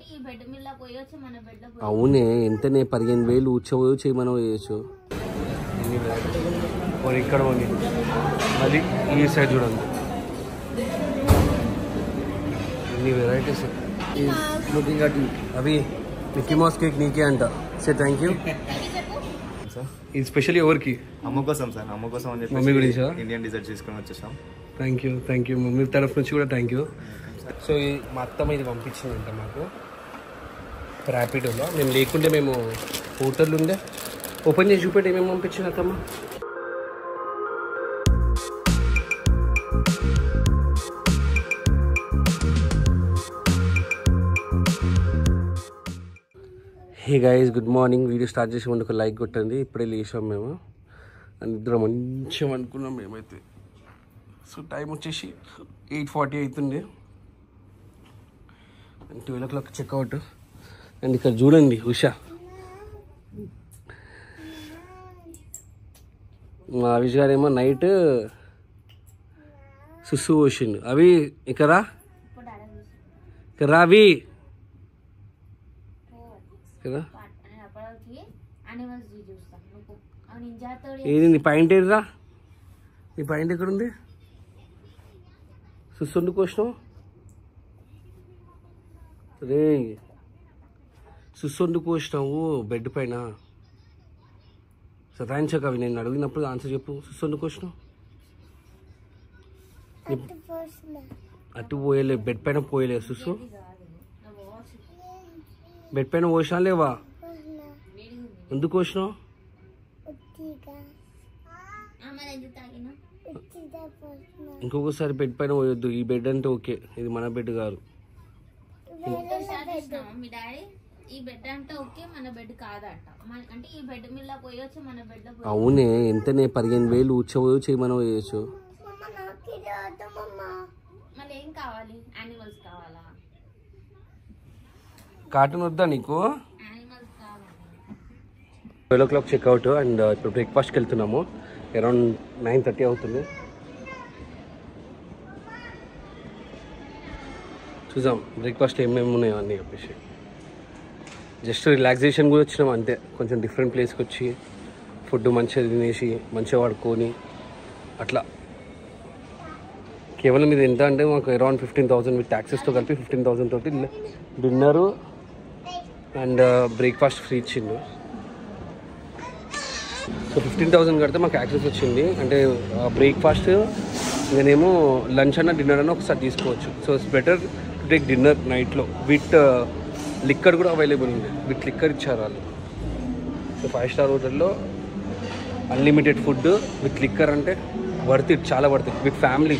ఈ బెడ్ మీద పోయొచ్చు మన బెడ్ లో అవునే ఎంతనే పదిహేను వేలు ఉచ్చవో చేయమనో చేయొచ్చు పోనీ ఇక్కడ పోనీ మళ్ళీ ఈ సైడ్ చూడండి ఎన్ని వెరైటీస్ లుకింగ్ అట్ అవి మిక్కీ మౌస్ కేక్ నీకే అంట సే థ్యాంక్ యూ ఇది స్పెషల్ ఎవరికి అమ్మ కోసం సార్ అమ్మ కోసం అని మమ్మీ గురించా? ఇండియన్ డిజర్ట్ తీసుకొని వచ్చేసాం thank you thank you mummy తరఫు నుంచి కూడా థ్యాంక్ యూ సో ఈ మా అత్తమ్మ ఇది పంపించిందంట మాకు ర్యాపిడోలో మేము లేకుంటే మేము హోటల్ ఉండే ఓపెన్ చేసి చూపెట్టి ఏమేమి పంపించింది అత్తమ్మ hey guys good morning video start చేసే ముందు ఒక లైక్ కొట్టండి ఇప్పుడే లేచాం మేము అండ్ ఇద్దరం మంచిగా అనుకున్నాం మేమైతే సో టైం వచ్చేసి ఎయిట్ ఫార్టీ అవుతుంది and twelve o'clock checkout and ఇక్కడ చూడండి ఉషా మా అవిష్ గారేమో నైట్ సుస్సు పోసిండు అవి ఇక్కడ రా. ఇప్పుడు డాడీ చూసి ఇక్కడ రా అవి కదా నేను అప్పటికి అనిమల్స్ చూస్తాను నువ్వు అవును నింజాతో ఏది నీ పాయింట్ ఏదిరా నీ పాయింట్ ఎక్కడ ఉంది సుస్సుండు కోసినావు రే సుస్సుండు కోసినావు బెడ్ పైన సతాయించక అవి నేను అడిగినప్పుడు ఆన్సర్ చెప్పు సుస్సుండు కోసినావు అటు పోయలే బెడ్ పైన పోయలే సుస్సు బెడ్ పైన పోసినా లేవా ఎందుకు కోసినావు మరి ఎందుకు తాగినా ఇంకొకసారి బెడ్ పైన పోయొద్దు ఈ బెడ్ అంటే ఓకే ఇది మన బెడ్ కాదు స్టార్ట్ చేసినావా మీ డాడీ ఈ బెడ్ అంటే ఓకే మన బెడ్ కాదట మన- అంటే ఈ బెడ్ మీద పోయొచ్చు మన బెడ్ లో అవునే ఎంతనే పదిహేను వేలు ఉచ్చవో చేయమనో చేయొచ్చు మళ్ళీ ఏం కావాలి యానిమల్స్ కావాలా కాటన్ వద్దా నీకు యానిమల్స్ కావాలి twelve o'clock checkout and ఇప్పుడు బ్రేక్ఫాస్ట్కి వెళ్తున్నాము అరౌండ్ నైన్ థర్టీ అవుతుంది చూసాం బ్రేక్ఫాస్ట్ ఏమేమి ఉన్నాయో అన్నీ చెప్పేసి జస్ట్ రిలాక్సేషన్ కూడా వచ్చినాం అంతే కొంచెం డిఫరెంట్ ప్లేస్కి వచ్చి ఫుడ్ మంచిగా తినేసి మంచిగా పడుకొని అట్లా కేవలం ఇది ఎంత అంటే మాకు అరౌండ్ ఫిఫ్టీన్ థౌసండ్ విత్ ట్యాక్సెస్తో కలిపి ఫిఫ్టీన్ థౌసండ్ తోటి డిన్నరు అండ్ బ్రేక్ఫాస్ట్ ఫ్రీ ఇచ్చిండు సో ఫిఫ్టీన్ థౌసండ్ కడితే మాకు యాక్సెస్ వచ్చింది అంటే బ్రేక్ఫాస్ట్ నేనేమో లంచ్ అన్న డిన్నర్ అన్న ఒకసారి తీసుకోవచ్చు so it's better to take dinner నైట్లో విత్ లిక్కర్ కూడా అవైలబుల్ ఉంది విత్ లిక్కర్ ఇచ్చారు వాళ్ళు సో ఫైవ్ స్టార్ హోటల్లో అన్లిమిటెడ్ ఫుడ్ విత్ లిక్కర్ అంటే వర్త్ ఇట్ చాలా worth it with family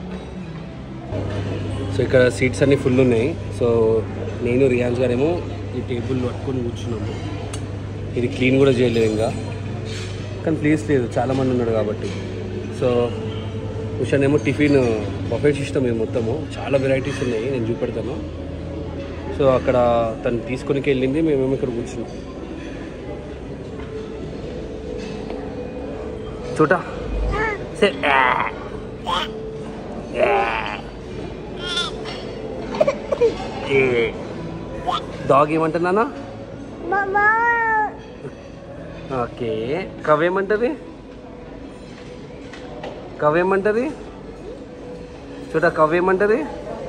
so ఇక్కడ సీట్స్ అన్నీ ఫుల్ ఉన్నాయి సో నేను రియాన్స్ గారేమో ఈ టేబుల్ పట్టుకొని కూర్చున్నాము ఇది క్లీన్ కూడా చేయలేదు ఇంకా కానీ ప్లేస్ లేదు చాలా మంది ఉన్నారు కాబట్టి సో ఉషాన్ ఏమో టిఫిన్ బఫెట్ సిస్టమ్ ఇది మొత్తము చాలా వెరైటీస్ ఉన్నాయి నేను చూపెడతాను సో అక్కడ తను తీసుకొని వెళ్ళింది మేమేమో ఇక్కడ కూర్చున్నాం చూటా సే డాగ్ ఏమంటున్నానా ఓకే కవేమంటది కవేమంటది చూడ కవేమంటది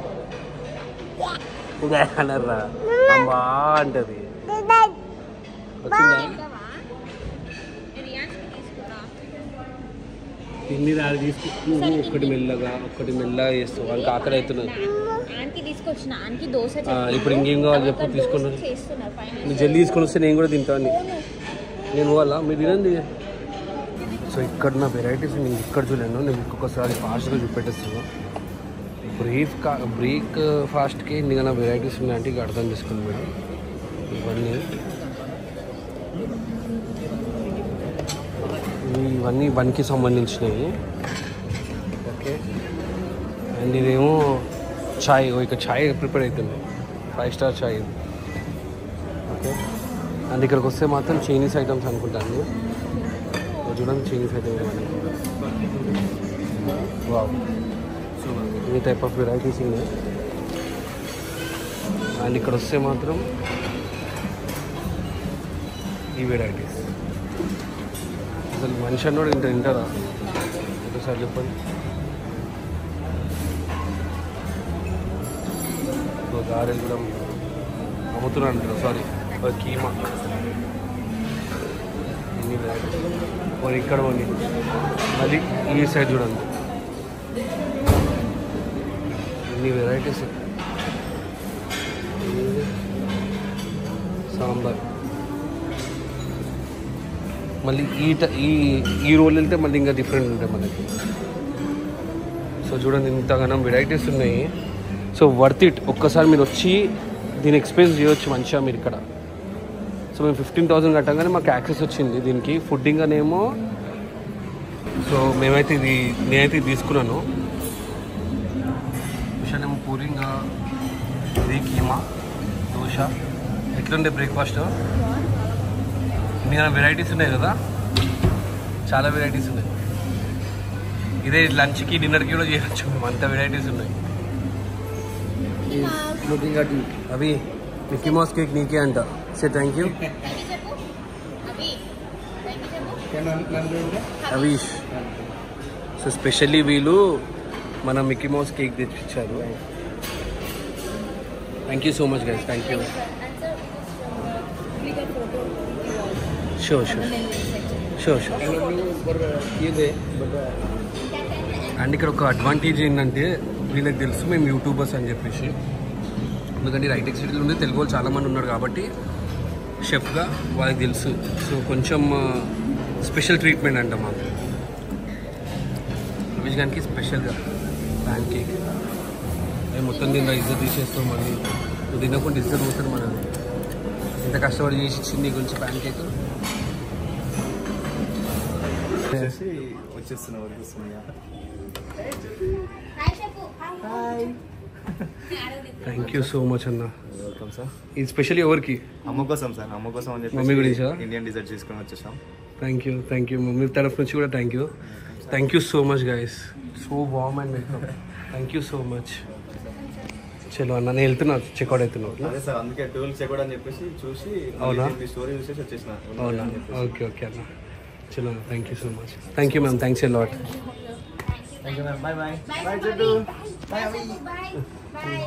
అనర్రా అమ్మా అంటది వచ్చిందా తిన్ని రాదు తీసుకు ఒక్కటి మెల్లగా ఒక్కటి మెల్లగా చేస్తావు వాళ్ళకి ఆకలి అవుతున్నది ఆన్కి తీసుకొచ్చిన ఆన్కి దోశ ఆ, ఇప్పుడు ఇంకేం కావాలి చెప్పు తీసుకున్నాను చేస్తున్నారు ఫైనల్ నువ్వు జల్దీ తీసుకొని వస్తే నేను కూడా తింటాను నేను వాళ్ళ మీరు తినండి సో ఇక్కడ నా వెరైటీస్ నేను ఇక్కడ చూడాను నేను ఇంకొకసారి ఫాస్ట్గా చూపెట్టేస్తాను బ్రీఫ్ కా బ్రేక్ ఫాస్ట్కి ఇందుకన్నా వెరైటీస్ ఉన్నాయంటే ఇక అర్థం చేసుకోండి మేడం ఇవన్నీ ఇవన్నీ వన్కి సంబంధించినవి ఓకే అండ్ ఇదేమో ఛాయ్ ఓ ఇక ఛాయ్ ప్రిపేర్ అవుతుంది ఫైవ్ స్టార్ ఛాయ్ ఇది ఓకే అండ్ ఇక్కడికి వస్తే మాత్రం చైనీస్ ఐటమ్స్ అనుకుంటాను ఓ చూడండి చైనీస్ ఐటమ్స్ ఇవన్నీ వావ్ ఈ టైప్ ఆఫ్ వెరైటీస్ ఉన్నాయి అండ్ ఇక్కడ వస్తే మాత్రం ఈ వెరైటీస్ అసలు మనిషి అన్నోడు ఇంత తింటారా ఒకసారి చెప్పండి ఒక గారెలు కూడా అమ్ముతున్నాను అంటారు సారీ ఒక కీమా ఎన్ని varieties. పోనీ ఇక్కడ పోనీ మళ్ళీ ఈ సైడ్ చూడండి ఎన్ని వెరైటీస్ సాంబార్ మళ్ళీ ఈ ట- ఈ ఈ రోల్ వెళ్తే మళ్ళీ ఇంకా డిఫరెంట్ ఉంటాయి మనకి సో చూడండి ఇంతగానం వెరైటీస్ ఉన్నాయి సో వర్త్ ఇట్ ఒక్కసారి మీరు వచ్చి దీన్ని ఎక్స్పీరియన్స్ చేయొచ్చు మంచిగా మీరు ఇక్కడ సో మేము ఫిఫ్టీన్ థౌసండ్ కట్టగానే మాకు యాక్సెస్ వచ్చింది దీనికి ఫుడ్డింగ్ అనేమో సో మేమైతే ఇది నేనైతే ఇది తీసుకున్నాను విషయానేమో పూరింగా ఇది కీమా దోశ ఎట్లుండే బ్రేక్ఫాస్ట్ ఇన్ని వెరైటీస్ ఉన్నాయి కదా చాలా వెరైటీస్ ఉన్నాయి ఇదే లంచ్కి డిన్నర్కి కూడా చేయొచ్చు మేము అంత వెరైటీస్ ఉన్నాయి లుకింగ్ అట్ అవి మిక్కీ మౌస్ కేక్ నీకే అంట say thank you thank you చెప్పు అవి థ్యాంక్ యూ చెప్పు అవీష్ సో స్పెషల్లీ వీళ్ళు మన మిక్కీ మౌస్ కేక్ తెచ్చిచ్చారు thank you so much guys thank you sure sure sure sure and ఇక్కడ ఒక అడ్వాంటేజ్ ఏంటంటే వీళ్ళకి తెలుసు మేము యూట్యూబర్స్ అని చెప్పేసి ఎందుకంటే రైట్ సిటీలో ఉండే తెలుగు వాళ్ళు చాలామంది ఉన్నారు కాబట్టి షెఫ్గా వాళ్ళకి తెలుసు సో కొంచెం స్పెషల్ ట్రీట్మెంట్ అంట మాకు రమేష్ గారికి స్పెషల్గా ప్యాన్ కేక్ మేము మొత్తం దీంట్లో ఇద్దరు తీసేస్తాం మళ్ళీ నువ్వు తినకుండా ఇద్దరు పోతారు మనది ఇంత కష్టపడి చేసి ఇచ్చింది నీ గురించి ప్యాన్ కేక్ వచ్చేసి వచ్చేస్తున్నా వదిలిస్తుంది హాయ్ చెప్పు థ్యాంక్ యూ సో మచ్ అన్న వెల్కమ్ సార్ ఇది స్పెషల్ ఎవరికి అమ్మ కోసం సార్ అమ్మ కోసం అని మమ్మీ గురించా? ఇండియన్ డిజర్ట్ చేసుకొని వచ్చేసాం thank you thank you mummy తరఫు నుంచి కూడా thank you thank you so much guys so warm and welcome thank you so much చలో అన్న నేను వెళ్తున్నా చెక్అవుట్ అవుతున్నా అదే సార్ అందుకే టూల్ చెక్కడం అని చెప్పేసి చూసి అవునా? మళ్ళీ మీ స్టోరీ చూసేసి వచ్చేసిన అవునా ఓకే ఓకే అన్న చలో thank you so much thank you ma'am thanks a lot thank you ma'am bye bye bye bye చెప్పు చెట్టు bye bye bye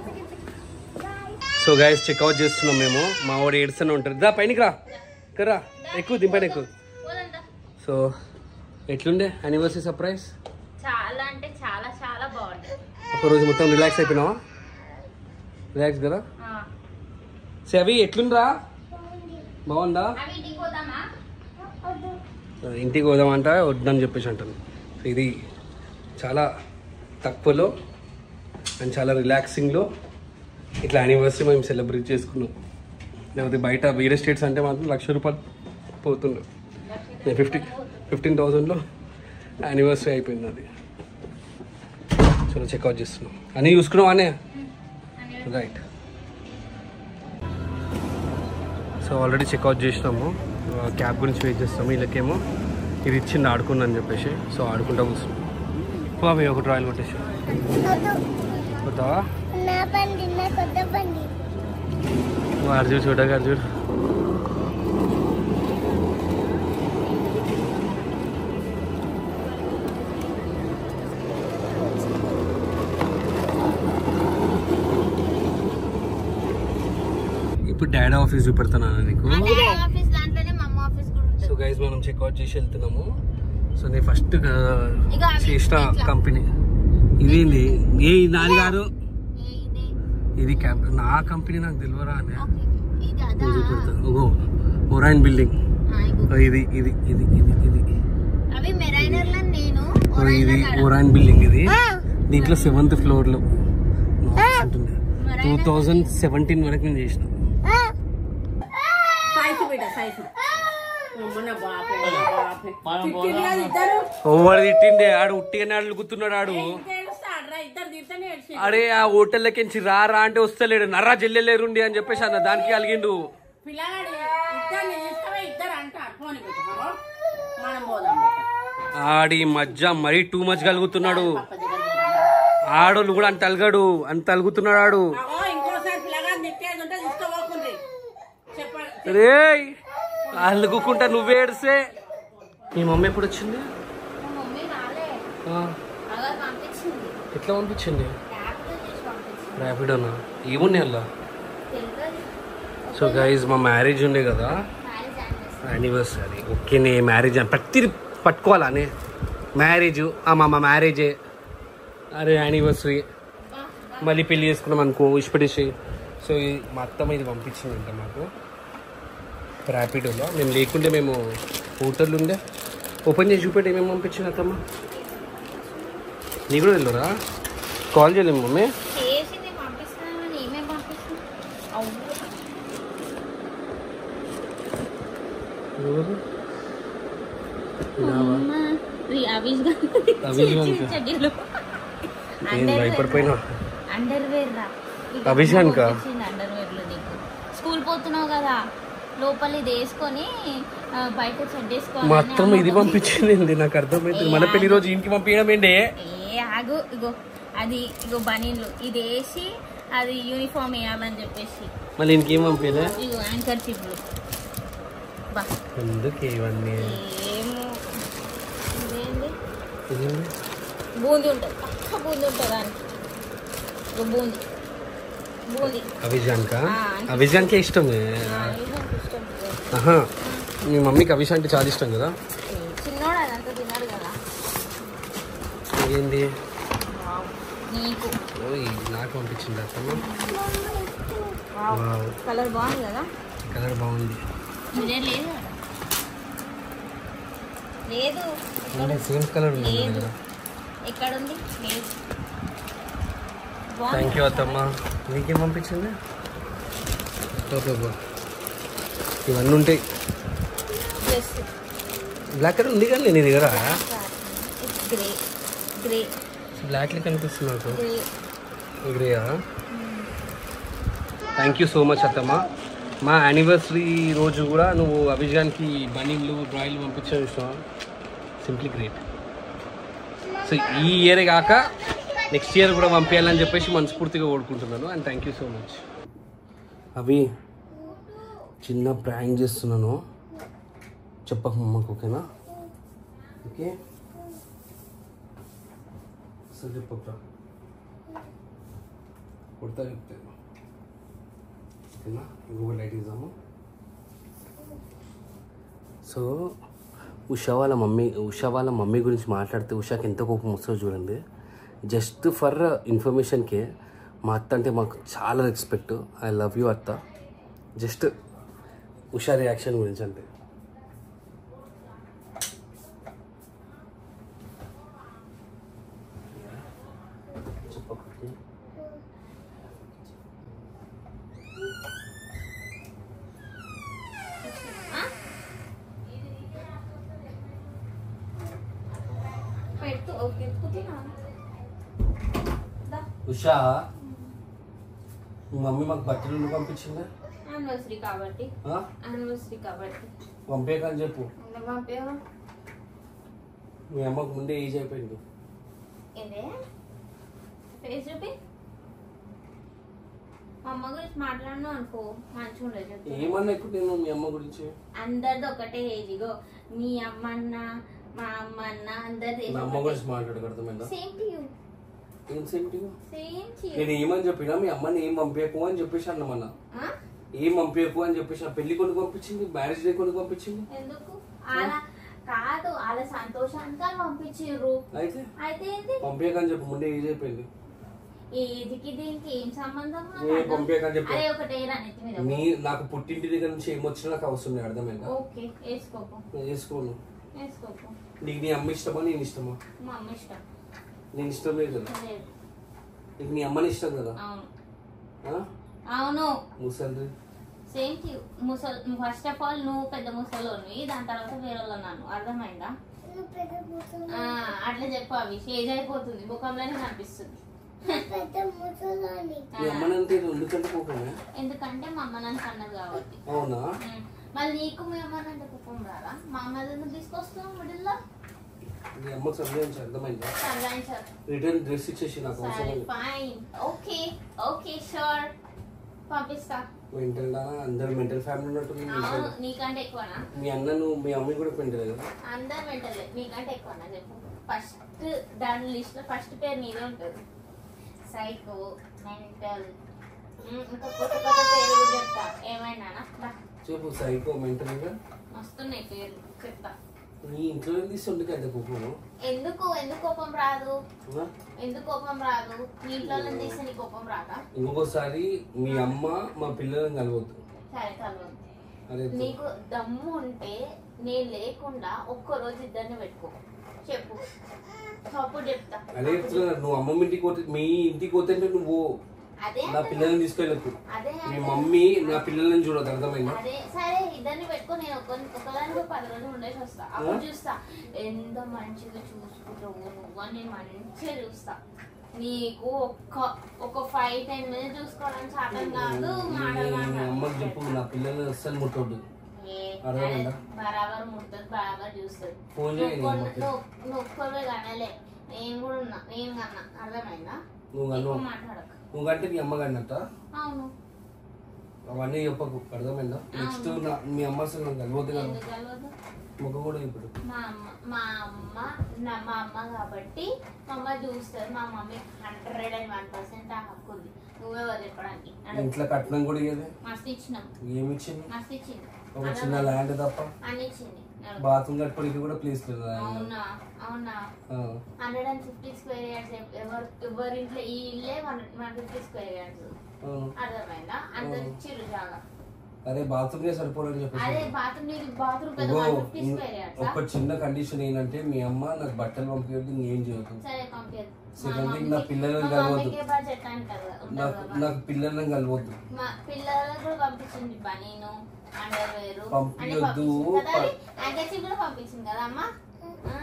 so guys checkout చేస్తున్నాం మేము మా వాడు ఏడుస్తూనే ఉంటారు దా పైనకి రా ఇక్కడ రా ఎక్కువ దింపైన ఎక్కువ పోదంతా సో ఎట్లుండే యానివర్సరీ సర్ప్రైజ్ చాలా అంటే చాలా చాలా బాగుంటుంది ఒకరోజు మొత్తం రిలాక్స్ అయిపోయినావా రిలాక్స్ కదా సే అవి ఎట్లుండ్రా బాగుందా అవి ఇంటికి పోదామా సో ఇంటికి పోదామంట వద్దని చెప్పేసి అంటాను సో ఇది చాలా తక్కువలో అండ్ చాలా రిలాక్సింగ్లో ఇట్లా యానివర్సరీ మేము సెలబ్రేట్ చేసుకున్నాం లేకపోతే బయట వేరే స్టేట్స్ అంటే మాత్రం లక్ష రూపాయలు పోతుండే నేను ఫిఫ్టీ ఫిఫ్టీన్ థౌజండ్లో యానివర్సరీ అయిపోయింది అది చలో చెక్అవుట్ చేస్తున్నాం అన్నీ చూసుకున్నాం అనే రైట్ సో ఆల్రెడీ చెక్అవుట్ చేసినాము క్యాబ్ గురించి వెయిట్ చేస్తాము వీళ్ళకేమో ఇది ఇచ్చింది ఆడుకున్నాను చెప్పేసి సో ఆడుకుంటా కూర్చున్నాం బాబు ఒకటి రాయల్ కొట్టేసి కొత్తవా నా బండి నా కొత్త బండి అర్జున్ చూడ అర్జున్ ఇప్పుడు డాడీ ఆఫీస్ చూపెడతాను నీకు ఆఫీస్ దాంట్లోనే మా అమ్మ ఆఫీస్ కూడా సో ఉంటుంది గైస్ మనం చెక్అవుట్ చేసి వెళ్తున్నాము సో నేను ఫస్ట్ ఇక అవి చేసిన ఇట్లా. కంపెనీ ఇదేంది ఏ నాది కాదు ఏ ఇదే ఇది క్యాబ్ నా కంపెనీ నాకు తెలియరా అని ఓకే ఇది అదా చూపెడతాను ఓహో ఒరాయిన్ బిల్డింగ్ ఆ, ఇగో. ఓ, ఇది ఇది ఇది ఇది ఇది అవి మెరైనర్ లో నేను ఓ, ఇది ఒరైనర్ కాడ. ఒరాయిన్ బిల్డింగ్ ఇది దీంట్లో సెవెంత్ ఫ్లోర్ లో ఉంటుంది టూ థౌజండ్ సెవెంటీన్ వరకు నేను చేసిన సైజు బిడ్డ సైజు మన బాపే బాపే తిట్టింది కదా ఇద్దరు ఓవర్ తిట్టిండే ఆడు ఉట్టిగానే ఆడు గుర్తున్నాడు ఆడు ఏడుస్తాడ్రా ఇద్దరు తిట్టనే ఏడ్చి అరే ఆ హోటల్లోకించి రా రా అంటే వస్తలేడు నర్రా జల్లెలేరుండి అని చెప్పేసి అన్న దానికి కలిగిండు పిల్లగాడు ఇద్దరిని తీసుకుపోయి ఇద్దరు అంటారు ఫోన్ పెట్టుకో మనం పోదాం బయట. ఆడి మధ్య మరీ టూ మచ్ కలుగుతున్నాడు పక్క దగ్గర పోదాం. ఆడోళ్ళు కూడా అంత అలగాడు అంత అలుగుతున్నాడు ఆడు అగో ఇంకోసారి పిల్లగాడు తిట్టి తీసుకోబోకుండ్రి చెప్పండి రేయ్ వాళ్ళు కూకుంటా నువ్వే ఏడిస్తే మీ మమ్మీ ఎప్పుడు వచ్చింది మా మమ్మీ రాలే ఆ, అలా పంపించింది ఎట్లా పంపించింది క్యాబ్లో చేసి పంపించింది ర్యాపిడోనా ఏమున్నాయి అలా తెలియదు సో గైజ్ మా మ్యారేజ్ ఉండే కదా మ్యారేజ్ యానివర్సరీ యానివర్సరీ ఓకేనే మ్యారేజ్ అని ప్రతి పట్టుకోవాలానే మ్యారేజ్ మా మా మ్యారేజే అరే యానివర్సరీ మళ్ళీ పెళ్లి చేసుకున్నాం అనుకో ఇష్టపడేసి సో ఈ మా అత్తమ్మ ఇది పంపించిందంట మాకు ర్యాపిడోలో మేము లేకుంటే మేము హోటల్ ఉండే ఓపెన్ చేసి చూపెట్టి ఏమేమి పంపించింది అత్తమ్మ నీ కూడా వెళ్ళరా కాల్ చేయలేము మమ్మీ చేసింది పంపిస్తున్నాను ఏమేమి పంపిస్తున్నా అవును ఎవరు? ఇదావా? అమ్మ, రి- అవిష్ గా- అవిష్ చి- చి- గానికా? చెడ్డీలు. ఏం Underwear భయపడిపోయినా రా. Underwear రా. ఇక అవిష్ గానికా? పంపించింది underwear లో నీకు. స్కూల్ పోతున్నావు కదా లోపల ఇది వేసుకొని ఆ, బయట చెడ్డేసుకోవాలి మా అత్తమ్మ ఇది పంపించింది ఏంది? నాకు అర్థమైంది మన పెళ్లి రోజు ఇంటికి పంపించడం ఏంటి ఏ ఆగు ఇగో అది ఇగో బనీన్లు ఇది వేసి అది యూనిఫామ్ వేయాలని చెప్పేసి మళ్ళీ ఇంకేం పంపించలే ఇగో యాంకర్ చిప్లు బా ఎందుకు ఇవన్నీ ఏమో ఇదేంది ఇదేంది? బూందీ ఉంటుంది పక్క బూందీ ఉంటుంది దానికి ఇగో బూందీ బూందీ అవిజాన్కా ఆ, అంటే- అవిజాన్కే ఇష్టమే ఆ, ఇది నాకు ఇష్టం ఇగో. ఆహా మీ మమ్మీకి అవిష అంటే చాలా ఇష్టం కదా ఏ, చిన్నోడు అదంతా తిన్నాడు కదా ఏంది వావ్. నీకు ఓయ్ నాకు పంపించింది అత్తమ్మ వావ్. వావ్. కలర్ బాగుంది కదా కలర్ బాగుంది ఇదే లేదు కదా. లేదు ఎక్కడ సేమ్ కలర్ ఉంది లేదు కదా ఎక్కడుంది లేదు థ్యాంక్ యూ అత్తమ్మ నీకేం పంపించింది బాబా ఇవన్నీ ఉంటాయి జస్ట్ బ్లాక్ కలర్ ఉంది కానీ నీ దగ్గర గ్రే గ్రే బ్లాక్ లెక్క కనిపిస్తుంది నాకు గ్రే గ్రేయా థ్యాంక్ యూ సో మచ్ అత్తమ్మ మా యానివర్సరీ రోజు కూడా నువ్వు అభిజాన్కి బనీన్లు డ్రాయిలు పంపించావు చూసావా సింప్లీ గ్రేట్ సో ఈ ఇయర్ కాక నెక్స్ట్ ఇయర్ కూడా పంపించాలని చెప్పేసి మనస్ఫూర్తిగా కోరుకుంటున్నాను and thank you so much అవి చిన్న ప్రాంక్ చేస్తున్నాను చెప్పక మమ్మకు ఓకేనా ఓకే అసలు చెప్పక కొడతా చెప్తాను ఓకేనా ఇంకొక లైట్ ఇద్దాము సో ఉషా వాళ్ళ మమ్మీ ఉషా వాళ్ళ మమ్మీ గురించి మాట్లాడితే ఉషాకి ఎంత కోపం వస్తుందో చూడండి జస్ట్ ఫర్ ఇన్ఫర్మేషన్కే మా అత్త అంటే మాకు చాలా రెస్పెక్ట్ ఐ లవ్ యూ అత్త జస్ట్ ఉషా రియాక్షన్ గురించి అంతే చెప్పకపోతే పెట్టు ఓకే ఎత్తుకుతున్నా ఉషా మీ మమ్మీ మాకు బట్టలు ఎందుకు పంపించిందా యానివర్సరీ కాబట్టి ఆ? యానివర్సరీ కాబట్టి పంపేయకని చెప్పు ఎందుకు పంపేవా మీ అమ్మకు ముందే ఏజ్ అయిపోయింది ఇదే ఫేస్ చూపి మా అమ్మ గురించి మాట్లాడినా అనుకో మంచిగా ఉండదు చెప్పు ఏమన్నా ఇప్పుడు నేను మీ అమ్మ గురించి అందరిది ఒకటే ఏజ్ ఇగో మీ అమ్మ అన్న మా అమ్మ అన్న అందరిది నా అమ్మ గురించి మాట్లాడక అర్థమైందా సేమ్ టు యూ ఏం సేమిటి సేమ్ టు యూ నేను ఏమని చెప్పినా మీ అమ్మని ఏం పంపించకు అని చెప్పేసి అన్నమన్న ఏం పంపించకు అని చెప్పేసి ఆ పెళ్లి కొనుక్కు పంపించింది మ్యారేజ్ డే కొనుక్కు పంపించింది ఎందుకు అలా కాదు వాళ్ళ సంతోషానికి వాళ్ళు పంపించారు అయితే అయితే ఏంటి పంపించకని చెప్పు ముందే ఏజ్ అయిపోయింది ఏదికి దీనికి ఏం సంబంధం ఏ పంపించకని చెప్పు అరే ఒకటే రా నెత్తి మీద నీ నాకు పుట్టింటి దగ్గర నుంచి ఏమొచ్చినా నాకు అవసరం లేదు అర్థమైందా ఓకే వేసుకోకు నేను చేసుకోను వేసుకోకు నీకు నీ అమ్మ ఇష్టమా నేను ఇష్టమా మా అమ్మ ఇష్టం నేను ఇష్టం లేదు కదా లేదు నీకు నీ అమ్మని ఇష్టం కదా అవును ఆ? అవును ముసలి సేమ్ టు ముసల్ ఫస్ట్ ఆఫ్ ఆల్ నువ్వు పెద్ద ముసలోని దాని తర్వాత వేరే వాళ్ళు అన్నాను అర్థమైందా నువ్వు పెద్ద ముసలి ఆ, అట్లా చెప్పు అవి ఏజ్ అయిపోతుంది ముఖంలోనే కనిపిస్తుంది పెద్ద ముసలాని నీ అమ్మని అంతే ఎందుకంటే కోపమే ఎందుకంటే మా అమ్మ నన్ను అన్నది కాబట్టి అవునా ఉమ్. మళ్ళీ నీకు మీ అమ్మ అంటే కుప్పం రారా మా అమ్మ ఎందుకు తీసుకొస్తావు మిడిల్లో నీ అమ్మకు సందేహించి అర్థమైందా సర్వాయించారు రిటర్న్ డ్రెస్ ఇచ్చేసి నాకు అవసరం సరే లేదు ఫైన్ ఓకే ఓకే షూర్ పంపిస్తా మెంటల్ అందరు మెంటల్ ఫ్యామిలీ ఉన్నట్టుంది మీ అవును ఇంట్లో. నీకంటే ఎక్కువనా మీ అన్నను మీ అమ్మ కూడా మెంటల్ కదా అందరు మెంటలే నీకంటే ఎక్కువనా చెప్పు ఫస్ట్ దాని లిస్ట్ లో ఫస్ట్ పేరు నీదే ఉంటుంది సైకో మెంటల్ ఇంకా కొత్త కొత్త పేరు కూడా చెప్తా ఏమైనా చెప్పు సైకో మెంటల్ గా వస్తున్నాయి పేర్లు చెప్తా నీ ఇంట్లో ఏం తీసుంటే కదా కోపము ఎందుకు ఎందుకు కోపం రాదు ఆ? ఎందుకు కోపం రాదు నీ ఇంట్లో తీస్తే నీ కోపం రాదా ఇంకొకసారి మీ అమ్మ మా పిల్లలను కలవద్దు సరే కలవదు అదే నీకు దమ్ము ఉంటే నేను లేకుండా ఒక్క రోజు ఇద్దరిని పెట్టుకో చెప్పు అప్పుడు చెప్తా అదే చెప్తున్నా నువ్వు అమ్మమ్మ ఇంటికి పోతే మీ ఇంటికి పోతే నువ్వు అదే నా అంటున్నా. పిల్లల్ని తీసుకెళ్ళకు అదే మీ అంటున్నా. మమ్మీ నా పిల్లల్ని చూడదు అర్థమైందా అదే సరే ఇద్దరిని పెట్టుకో నేను ఒక ఒకదానికి పది రోజులు ఉండేసి వస్తా అప్పుడు చూస్తా ఎంత మంచిగా చూసుకుంటావు నువ్వు అని నేను మంచిగా చూస్తా నీకు ఒక్క ఒక ఫైవ్ టెన్ మినిట్స్ చూసుకోవడం శాతం కాదు మీ అమ్మకి చెప్పు నా పిల్లల్ని అస్సలు ముట్టొద్దు అర్థమైందా? బరాబర్ ముడుతుంది బరాబర్ చూస్తుంది ఫోన్ చేయండి నువ్వు అమ్మకి. నువ్వు- నువ్వు ఒక్కవే కనలే నేను కూడా ఉన్నా నేను కన్నా అర్థమైందా నువ్వు కను ఎక్కువ మాట్లాడక నువ్వు కంటే మీ అమ్మ కన్నట్ట అవును అవన్నీ చెప్పకు అర్థమైందా నెక్స్ట్ నా మీ అమ్మ అసలు నాకు కలవద్దు కదా ఎందుకు కలవదు ముఖం కూడా ఇప్పుడు మా అమ్మ మా అమ్మ నా మా అమ్మ కాబట్టి మా అమ్మ చూస్తుంది మా mummy hundred and one percent ఆ హక్కు ఉంది నువ్వెవరు చెప్పడానికి అడుగు. ఇంట్లో కట్నం కూడా ఇయ్యదు మస్తు ఇచ్చినాం ఏమి ఇచ్చింది మస్తు ఇచ్చింది ఒక చిన్న ల్యాండ్ తప్ప అని ఇచ్చింది అడుగు. బాత్రూమ్ కట్టుకోనికి కూడా ప్లేస్ లేదు ఆ ఇల్లు. అవునా అవునా ఆ. Hundred and fifty square yards ఎవరు ఎవరింట్లో ఈ ఇల్లే one one fifty square yards ఆ. అర్థమైందా అంత ఇచ్చిర్రు జాగా అరే బాత్రూమ్ సరిపోరని అదే చెప్పేసి బాత్రూమ్ నీకు బాత్రూమ్ పెద్ద ఇగో వన్ ఫిఫ్టీ ఇం- స్క్వేర్ యార్డ్స్ ఒక చిన్న కండిషన్ ఏంటంటే మీ అమ్మ నాకు బట్టలు పంపించద్దు ఇంకేం చేయదు సరే పంపించదు Second thing, నా పిల్లలను కలవద్దు. బడ్జెట్ అంటారు కదా, ఉంటుంది నాకు కదా. నాకు పిల్లల్ని కలవద్దు మా పిల్లలకు కూడా పంపించింది బనీను అండర్ వేరు పంపియొద్దు. అంకచి కూడా పంపించింది కదా అమ్మ ఆ.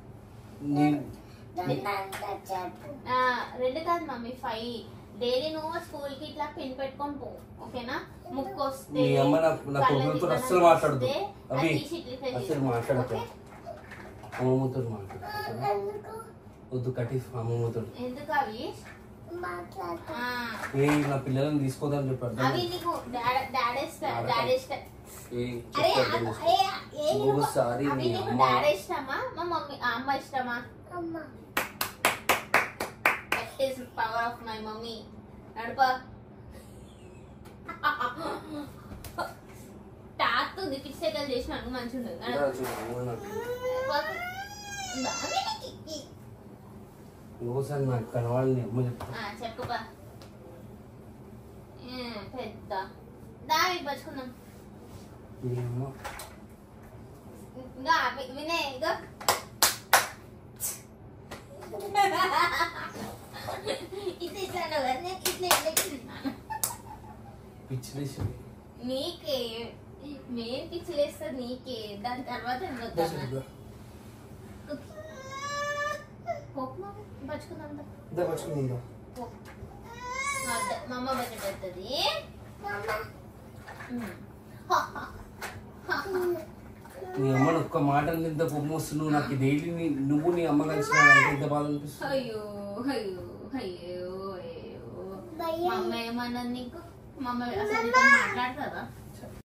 నీ దాంట్లో చెప్పు ఆ, రెండు కాదు మమ్మీ ఫైవ్ డైలీ నువ్వు స్కూల్ కి ఇట్లా పిన్ పెట్టుకొని పో ఓకేనా ముక్కు వస్తే మీ అమ్మ నాకు నా కళ్ళకి కొడుకుతో ఇట్లా అస్సలు మాట్లాడదు వస్తే, అవి అది తీసి ఇట్లా ఇట్లా అసలు చేసుకో. మాట్లాడతాడు ఓకే? అమ్మమ్మతో మాట్లాడు ఎందుకు వద్దు కట్టి అమ్మమ్మతో ఎందుకు అవి మాట్లాడతా ఆ, ఏ నా పిల్లల్ని తీసుకోదని చెప్పాడు అవి నీకు డాడ్- డాడీ ఇష్ట- డాడీ ఇష్ట- ఏ అరే చెప్పాడు ఆ- అరే ఏ నీకు- ఒకసారి అవి మీ నీకు అమ్మ డాడీ ఇష్టమా మా మమ్మీ ఆ అమ్మ ఇష్టమా అమ్మ that is power of my mummy నడప టాత్ ఉంది పిచ్చేకలు చేసినాను మంచిగా ఉండదు ఇలా చూడు, అమ్మ నాకు. ఇంకోసారి నాకు కనవాలని అమ్మ చెప్తా చెప్పుపా పెద్ద దావి పచ్చుకుందాం మీ అమ్మ ఇంకా వి- వినయ్ ఇంకా ఇట్లా ఇట్లా అన్నావు కదా, నేను ఇట్లా ఇట్లా ఇట్లా. పిచ్చి లేచింది నీకే మెయిన్ పిక్చర్ వేస్తుంది నీకే దాని తర్వాత వద్దామా కోపమా పచ్చుకుందాం దా. ఇద్దా పట్టుకుందా పో. మా అత్త- మా అమ్మ బడ్జెట్ పెడుతుంది నీ అమ్మని ఒక్క మాట ఇంత కోపం వస్తున్నావు నాకు డైలీ నువ్వు నీ అమ్మ కలిసి ఎంత బాధ అనిపిస్తుంది అయ్యో అయ్యో అయ్యో అయ్యో భయ్యా మా అమ్మ ఏమన్నది నీకు మా అమ్మ అసలు నీతో మాట్లాడుతుందా